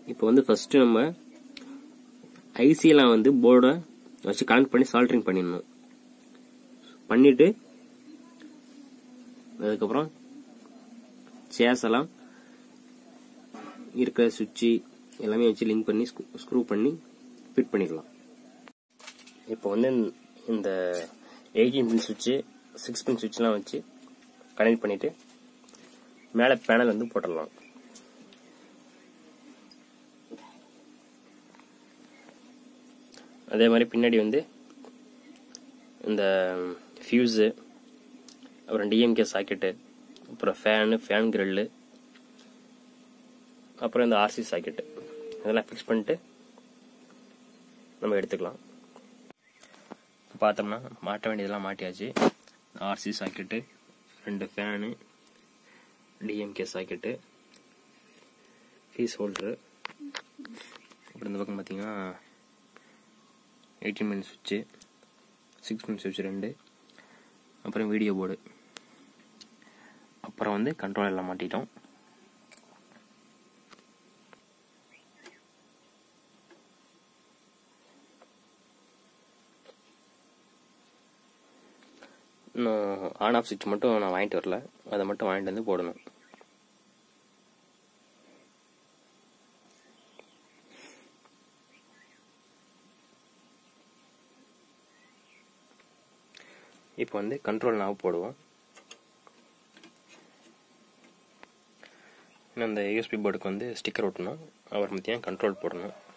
இப்போ வந்து ஃபஸ்ட்டு நம்ம ஐசியெல்லாம் வந்து போர்டை வச்சு கனெக்ட் பண்ணி சால்ட்ரிங் பண்ணிடணும் பண்ணிட்டு அதுக்கப்புறம் சேர்ஸ் எல்லாம் இருக்கிற சுவிட்சு எல்லாமே வச்சு லிங்க் பண்ணி ஸ்க்ரூ பண்ணி ஃபிட் பண்ணிடலாம் இப்போ வந்து இந்த எயிட்டீன் பின் சுவிட்சு சிக்ஸ் பின் சுவிட்ச்லாம் வச்சு கனெக்ட் பண்ணிட்டு மேலே பேனல் வந்து போட்டுடலாம் அதே மாதிரி பின்னாடி வந்து இந்த ஃபியூஸு அப்புறம் டிஎம்கே சாக்கெட்டு அப்புறம் ஃபேனு ஃபேன் கிரில்லு அப்புறம் இந்த ஆர்சி சாக்கெட்டு இதெல்லாம் ஃபிக்ஸ் பண்ணிட்டு நம்ம எடுத்துக்கலாம் பார்த்தோம்னா மாட்ட வேண்டியதெல்லாம் மாட்டியாச்சு ஆர்சி சாக்கெட்டு ரெண்டு fan DMK socket fees holder அப்புறம் இந்த பக்கம் பார்த்தீங்கன்னா எயிட்டீன் மினிட் சுவிட்சு சிக்ஸ் மினிட் சுவிட்ச் ரெண்டு அப்புறம் வீடியோ போர்டு அப்புறம் வந்து கண்ட்ரோல் எல்லாம் மாட்டிட்டோம் இன்னும் ஆன் ஆஃப் சுவிட்ச் மட்டும் நான் வாங்கிட்டு வரல அதை மட்டும் வாங்கிட்டு வந்து போடணும் இப்போ வந்து கண்ட்ரோல் நாவ் போடுவோம் இன்னும் இந்த யூஎஸ்பி போர்டுக்கு வந்து ஸ்டிக்கர் ஒட்டணும் அப்புறம் பார்த்தீங்கன்னா கண்ட்ரோல் போடணும்